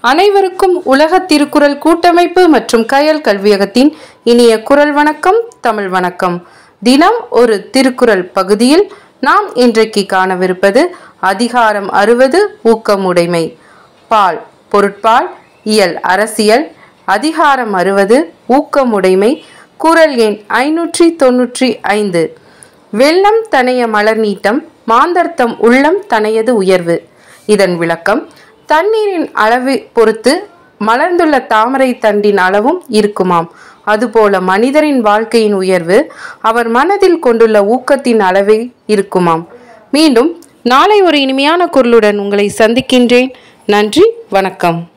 அனைவருக்கும் உலக திருக்குறள் கூட்டமைப்பு மற்றும் கயல் கல்வியகத்தின் இனிய குரல் வணக்கம் தமிழ் வணக்கம் தினம் ஒரு திருக்குறள் பகுதியில் நாம் இன்றைக்கு காணவிருப்பது அதிகாரம் அறுபது ஊக்கமுடைமை பால் பொருட்பால் இயல் அரசியல் அதிகாரம் அறுபது ஊக்கமுடைமை குரல் எண் ஐநூற்றி தொன்னூற்றி ஐந்து வெள்ளம் தனைய மலர் நீட்டம் மாந்தர்த்தம் உள்ளம் தனையது உயர்வு இதன் விளக்கம் தண்ணீரின் அளவை பொறுத்து மலர்ந்துள்ள தாமரை தண்டின் அளவும் இருக்குமாம் அதுபோல மனிதரின் வாழ்க்கையின் உயர்வு அவர் மனதில் கொண்டுள்ள ஊக்கத்தின் அளவே இருக்குமாம் மீண்டும் நாளை ஒரு இனிமையான குரலுடன் உங்களை சந்திக்கின்றேன் நன்றி வணக்கம்